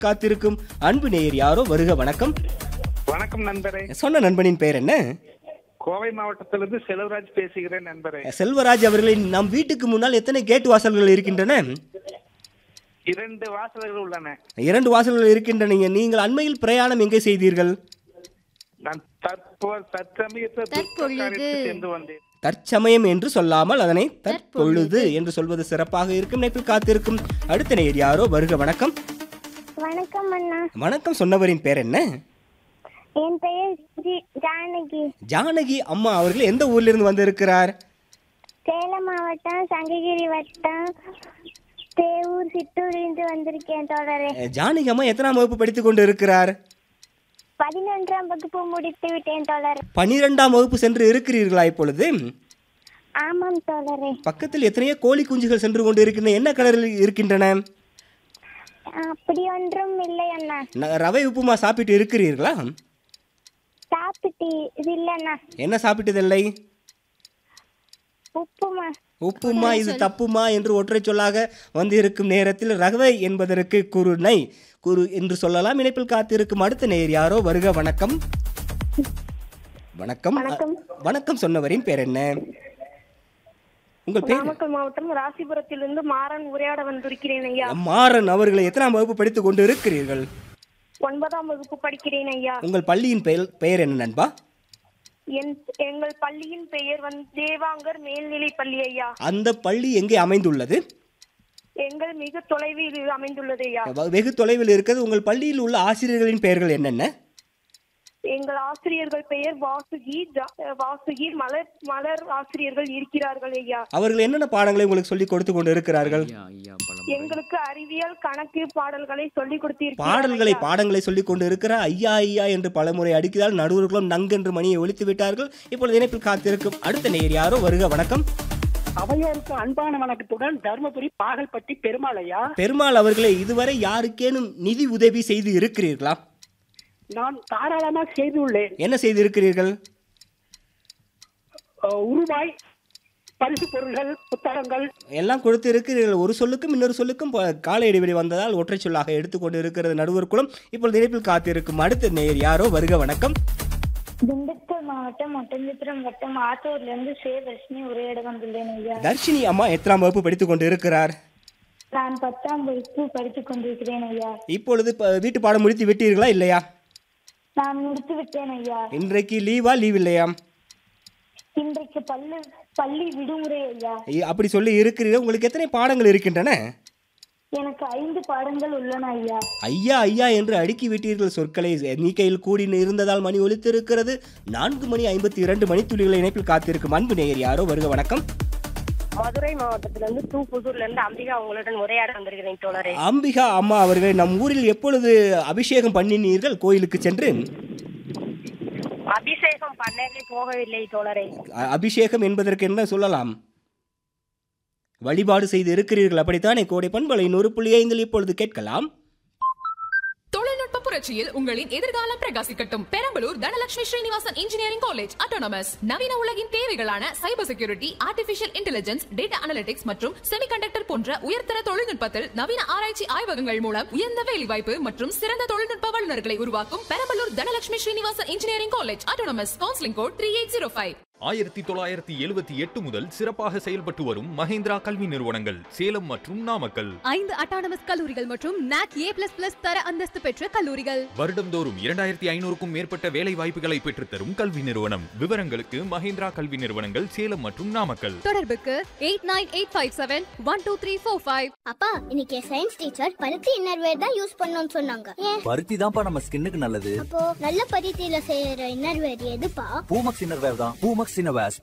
காத்திருக்கும் அன்பு நேயர் யாரோ வருக வணக்கம் வணக்கம் நண்பரே சொன்ன நண்பனின் பெயர் என்ன கோவை மாவட்டத்திலிருந்து செல்வராஜ் பேசுகிறேன் நண்பரே செல்வராஜ் அவர்களின் நம் வீட்டுக்கு முன்னால் எத்தனை கேட் வாசல்கள் இருக்கின்றன இரண்டு வாசல்கள் உள்ளன இரண்டு வாசல்கள் இருக்கின்றன நீங்கள் அண்மையில் பிரயாணம் எங்கே செய்தீர்கள் நான் தற்போது தற்சமயத்தில் துர்காரியத்துக்கு சென்று வந்தேன் தற்சமயம் என்று சொல்லாமல் அதனை தற்பொழுது என்று சொல்வது சிறப்பாக இருக்கும் நேற்றில் காத்திருக்கும் அடுத்த நேயர் யாரோ வருக வணக்கம் வணக்கம் அண்ணா வணக்கம் சொன்னவரின் பேர் என்ன என் பெயர் ஜி- ஜானகி ஜானகி அம்மா அவர்கள் எந்த ஊர்லிருந்து வந்திருக்கிறார் சேலம் மாவட்டம் சங்ககிரி வட்டம் தேவூர் சித்தூரிலிருந்து வந்திருக்கேன் தோழரே அஹ், ஜானகி அம்மா எத்தனாம் வகுப்பு படித்துக் கொண்டு இருக்கிறார் பதினொன்றாம் வகுப்பு முடித்து விட்டேன் தோழரே பனிரெண்டாம் வகுப்பு சென்று இருக்கிறீர்களா இப்பொழுது ஆமாம் தோழரே பக்கத்தில் எத்தனையோ கோழி குஞ்சுகள் சென்று கொண்டு இருக்கின்றன என்ன கலரில் இருக்கின்றன அப்படி ஒன்றும் இல்லை அண்ணா ந- ரவை உப்புமா சாப்பிட்டு இருக்கிறீர்களா சாப்பிட்டு இது இல்லைண்ணா என்ன சாப்பிட்டதில்லை உப்புமா உப்புமா இது தப்புமா என்று ஒற்றை சொல்லாக வந்து இருக்கும் நேரத்தில் ரகவை என்பதற்கு குரு நை குரு என்று சொல்லலாம் இணைப்பில் காத்திருக்கும் அடுத்த நேர் யாரோ வருக வணக்கம் வணக்கம் வணக்கம். வணக்கம் சொன்னவரின் பேர் என்ன உங்கள் பேர் நாமக்கல் மாவட்டம் ராசிபுரத்திலிருந்து மாறன் உரையாட வந்திருக்கிறேன் ஐயா மாறன் அவர்களை எத்தனாம் வகுப்பு படித்துக் கொண்டு இருக்கிறீர்கள் ஒன்பதாம் வகுப்பு படிக்கிறேன் ஐயா உங்கள் பள்ளியின் பெயர் பெயர் என்ன நண்பா என் எங்கள் பள்ளியின் பெயர் வந்து தேவாங்கர் மேல்நிலை பள்ளி ஐயா அந்த பள்ளி எங்கே அமைந்துள்ளது எங்கள் மிக தொலைவில் இது அமைந்துள்ளது ஐயா வெகு தொலைவில் இருக்கிறது உங்கள் பள்ளியில் உள்ள ஆசிரியர்களின் பெயர்கள் என்னென்ன எங்கள் ஆசிரியர்கள் பெயர் வாசுகி ஜா- வாசுகி மலர் மலர் ஆசிரியர்கள் இருக்கிறார்கள் ஐயா அவர்கள் என்னென்ன பாடங்களை உங்களுக்கு சொல்லிக் கொடுத்து கொண்டு இருக்கிறார்கள் எங்களுக்கு அறிவியல் கணக்கு பாடல்களை சொல்லிக் கொடுத்திருக்கிறார்கள் பாடல்களை ஐயா. பாடங்களை சொல்லிக் கொண்டு இருக்கிற ஐயா ஐயா என்று பலமுறை அடிக்கிறால் நடுவர்களும் நங்கென்று மணியை ஒழித்து விட்டார்கள் இப்பொழுது இணைப்பில் காத்திருக்கும் அடுத்த நேர் யாரோ வருக வணக்கம் அவையோருக்கு அன்பான வணக்கத்துடன் தருமபுரி பாகல்பட்டி பெருமாளையா பெருமாள் அவர்களே இதுவரை யாருக்கேனும் நிதி உதவி செய்து இருக்கிறீர்களா நான் தாராளமாக செய்துள்ளேன் என்ன செய்து இருக்கிறீர்கள் அஹ், உருவாய் பரிசு பொருள்கள் புத்தகங்கள் எல்லாம் கொடுத்து இருக்கிறீர்கள் ஒரு சொல்லுக்கும் இன்னொரு சொல்லுக்கும் ப- கால இடைவெளி வந்ததால் ஒற்றை சொல்லாக எடுத்துக்கொண்டு இருக்கிறது நடுவர் குலம் இப்பொழுது இணைப்பில் காத்திருக்கும் அடுத்த நேர் யாரோ வருக வணக்கம் திண்டுக்கல் மாவட்டம் ஒட்டஞ்சிபுரம் வட்டம் ஆத்தூர்ல இருந்து சே தர்ஷினி உரையாட வந்துள்ளேன் ஐயா தர்ஷினி அம்மா எத்தனாம் வகுப்பு படித்துக் கொண்டு இருக்கிறார் நான் பத்தாம் வகுப்பு படித்துக் கொண்டிருக்கிறேன் ஐயா இப்பொழுது ப- வீட்டு பாடம் முடித்து விட்டீர்களா இல்லையா நான் முடித்து விட்டேன் ஐயா இன்றைக்கு லீவா லீவ் இல்லையா இன்றைக்கு பள்ளி பள்ளி விடுமுறை ஐயா இ- அப்படி சொல்லி இருக்கிறீர்கள் உங்களுக்கு எத்தனை பாடங்கள் இருக்கின்றன எனக்கு ஐந்து பாடங்கள் உள்ளன ஐயா ஐயா ஐயா என்று அடுக்கி விட்டீர்கள் சொற்களை எண்ணிக்கையில் கூடி இருந்ததால் மணி ஒலித்திருக்கிறது நான்கு மணி ஐம்பத்தி இரண்டு மணித்துளிகளை இணைப்பில் காத்திருக்கும் அன்பு நேயர் யாரோ வருக வணக்கம் மதுரை மாவட்டத்திலிருந்து தூப்புதூர்ல இருந்து அம்பிகா உங்களுடன் உரையாட வந்திருக்கிறேன் தோழரே அம்பிகா அம்மா அவர்கள் நம் ஊரில் எப்பொழுது அபிஷேகம் பண்ணினீர்கள் கோயிலுக்கு சென்று அபிஷேகம் பண்ணவே போகவில்லை தோழரே அ- அபிஷேகம் என்பதற்கு என்ன சொல்லலாம் வழிபாடு செய்து இருக்கிறீர்கள் அப்படித்தானே கோடை பண்பலை நூறு புள்ளி ஐந்தில் இப்பொழுது கேட்கலாம் தொழில்நுட்ப புரட்சியில் உங்களின் எதிர்காலம் பிரகாசிக்கட்டும் Perambalur Dhanalakshmi Srinivasan engineering college autonomous நவீன உலகின் தேவைகளான cyber security artificial intelligence data analytics மற்றும் செமிகண்டக்டர் போன்ற உயர்தர தொழில்நுட்பத்தில் நவீன ஆராய்ச்சி ஆய்வகங்கள் மூலம் உயர்ந்த வேலைவாய்ப்பு மற்றும் சிறந்த தொழில்நுட்ப வல்லுநர்களை உருவாக்கும் Perambalur Dhanalakshmi Srinivasan engineering college autonomous counselling code three eight zero five ஆயிரத்தி தொள்ளாயிரத்தி எழுபத்தி எட்டு முதல் சிறப்பாக செயல்பட்டு வரும் மஹேந்திரா கல்வி நிறுவனங்கள் சேலம் மற்றும் நாமக்கல் ஐந்து அட்டானமஸ் கல்லூரிகள் மற்றும் நாக் ஏ பிளஸ் பிளஸ் தர அந்தஸ்து பெற்ற கல்லூரிகள் வருடம்தோறும் இரண்டாயிரத்தி ஐநூறுக்கும் மேற்பட்ட வேலை வாய்ப்புகளை பெற்றுத்தரும் கல்வி நிறுவனம் விவரங்களுக்கு மஹேந்திரா கல்வி நிறுவனங்கள் சேலம் மற்றும் நாமக்கல் தொடர்புக்கு eight nine eight five seven one two three four five அப்பா இன்னைக்கு சயின்ஸ் டீச்சர் பருத்தி இன்னர்வேர் தான் யூஸ் பண்ணணும்னு சொன்னாங்க ஏன் பருத்தி தான்ப்பா நம்ம ஸ்கின்னுக்கு நல்லது அப்போ நல்ல பருத்தியில செய்யற இன்னர்வேர் எதுப்பா பூமக்ஸ் இன்னர்வேர் தான் பூமக்ஸ் இன்னர்வேர்ஸ்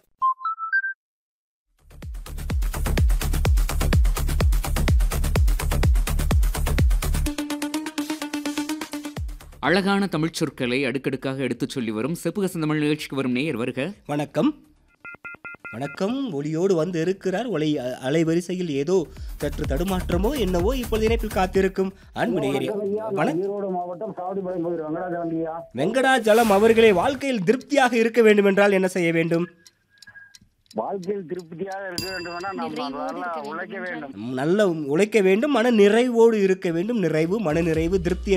அழகான தமிழ்ச் சொற்களை அடுக்கடுக்காக எடுத்துச் சொல்லி வரும் செப்புக தமிழ் நிகழ்ச்சிக்கு வரும் நேயர் வருக வணக்கம் வணக்கம் ஒளியோடு வந்து இருக்கிறார் ஒளி அ- அலைவரிசையில் ஏதோ சற்று தடுமாற்றமோ என்னவோ இப்பொழுது இணைப்பில் காத்திருக்கும் அன்பு நேயரே வணக்கம் ஈரோடு மாவட்டம் சாவடிபாளையம் பகுதி வெங்கடாஜலந்தியா வெங்கடாஜலம் அவர்களே வாழ்க்கையில் திருப்தியாக இருக்க வேண்டும் என்றால் என்ன செய்ய வேண்டும் வாழ்க்கையில் திருப்தியாக இருக்க வேண்டுமெனா நம்ம நல்லா உழைக்க வேண்டும் நல்ல உழைக்க வேண்டும் மன நிறைவோடு இருக்க வேண்டும் நிறைவு மன நிறைவு திருப்தி